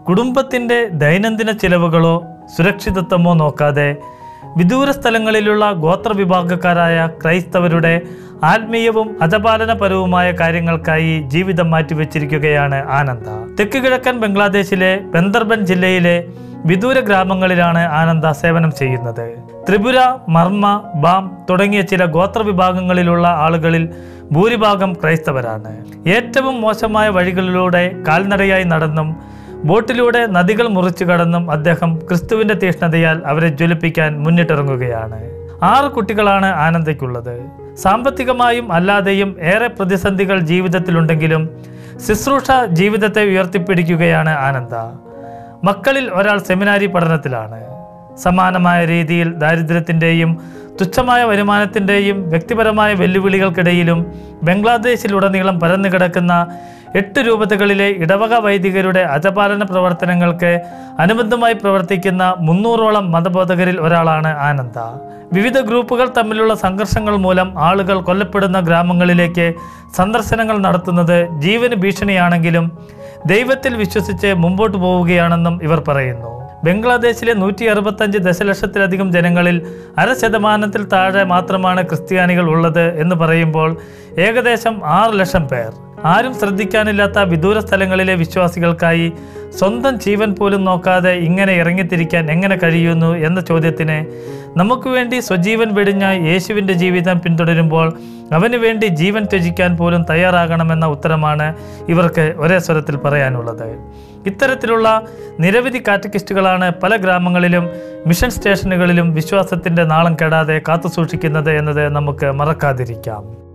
കുടുംബത്തിൻ്റെ ദൈനംദിന ചിലവുകളോ സുരക്ഷിതത്വമോ നോക്കാതെ വിദൂര സ്ഥലങ്ങളിലുള്ള ഗോത്രവിഭാഗക്കാരായ ക്രൈസ്തവരുടെ ആത്മീയവും അജപാലനപരവുമായ കാര്യങ്ങൾക്കായി ജീവിതം മാറ്റിവെച്ചിരിക്കുകയാണ് ആനന്ദ തെക്ക് കിഴക്കൻ ബംഗ്ലാദേശിലെ ബന്ദർബൻ ജില്ലയിലെ വിദൂര ഗ്രാമങ്ങളിലാണ് ആനന്ദ സേവനം ചെയ്യുന്നത് ത്രിപുര മർമ്മ ബാം തുടങ്ങിയ ചില ഗോത്രവിഭാഗങ്ങളിലുള്ള ആളുകളിൽ ഭൂരിഭാഗം ക്രൈസ്തവരാണ് ഏറ്റവും മോശമായ വഴികളിലൂടെ കാൽനടയായി നടന്നും ബോട്ടിലൂടെ നദികൾ മുറിച്ചു കടന്നും അദ്ദേഹം ക്രിസ്തുവിന്റെ തീഷ്ണതയാൽ അവരെ ജ്വലിപ്പിക്കാൻ മുന്നിട്ടിറങ്ങുകയാണ് ആറ് കുട്ടികളാണ് ആനന്ദയ്ക്കുള്ളത് സാമ്പത്തികമായും അല്ലാതെയും ഏറെ പ്രതിസന്ധികൾ ജീവിതത്തിലുണ്ടെങ്കിലും ശുശ്രൂഷ ജീവിതത്തെ ഉയർത്തിപ്പിടിക്കുകയാണ് ആനന്ദ മക്കളിൽ ഒരാൾ സെമിനാരി പഠനത്തിലാണ് സമാനമായ രീതിയിൽ ദാരിദ്ര്യത്തിൻ്റെയും തുച്ഛമായ വരുമാനത്തിൻ്റെയും വ്യക്തിപരമായ വെല്ലുവിളികൾക്കിടയിലും ബംഗ്ലാദേശിലുടനീളം പരന്നു കിടക്കുന്ന എട്ട് രൂപതകളിലെ ഇടവക വൈദികരുടെ അജപാലന പ്രവർത്തനങ്ങൾക്ക് അനുബന്ധമായി പ്രവർത്തിക്കുന്ന മുന്നൂറോളം മതബോധകരിൽ ഒരാളാണ് ആനന്ദ വിവിധ ഗ്രൂപ്പുകൾ തമ്മിലുള്ള സംഘർഷങ്ങൾ മൂലം ആളുകൾ കൊല്ലപ്പെടുന്ന ഗ്രാമങ്ങളിലേക്ക് സന്ദർശനങ്ങൾ നടത്തുന്നത് ജീവന് ഭീഷണിയാണെങ്കിലും ദൈവത്തിൽ വിശ്വസിച്ച് മുമ്പോട്ട് പോവുകയാണെന്നും ഇവർ പറയുന്നു ബംഗ്ലാദേശിലെ നൂറ്റി അറുപത്തഞ്ച് ദശലക്ഷത്തിലധികം ജനങ്ങളിൽ അര ശതമാനത്തിൽ താഴെ മാത്രമാണ് ക്രിസ്ത്യാനികൾ ഉള്ളത് എന്ന് പറയുമ്പോൾ ഏകദേശം ആറ് ലക്ഷം പേർ ആരും ശ്രദ്ധിക്കാനില്ലാത്ത വിദൂര സ്ഥലങ്ങളിലെ വിശ്വാസികൾക്കായി സ്വന്തം ജീവൻ പോലും നോക്കാതെ ഇങ്ങനെ ഇറങ്ങിത്തിരിക്കാൻ എങ്ങനെ കഴിയുന്നു എന്ന ചോദ്യത്തിന് നമുക്ക് വേണ്ടി സ്വജീവൻ വെടിഞ്ഞ യേശുവിൻ്റെ ജീവിതം പിന്തുടരുമ്പോൾ അവന് വേണ്ടി ജീവൻ ത്യജിക്കാൻ പോലും തയ്യാറാകണമെന്ന ഉത്തരമാണ് ഇവർക്ക് ഒരേ സ്വരത്തിൽ പറയാനുള്ളത് ഇത്തരത്തിലുള്ള നിരവധി കാറ്റക്കിസ്റ്റുകളാണ് പല ഗ്രാമങ്ങളിലും മിഷൻ സ്റ്റേഷനുകളിലും വിശ്വാസത്തിൻ്റെ നാളം കെടാതെ കാത്തുസൂക്ഷിക്കുന്നത് എന്നത് നമുക്ക് മറക്കാതിരിക്കാം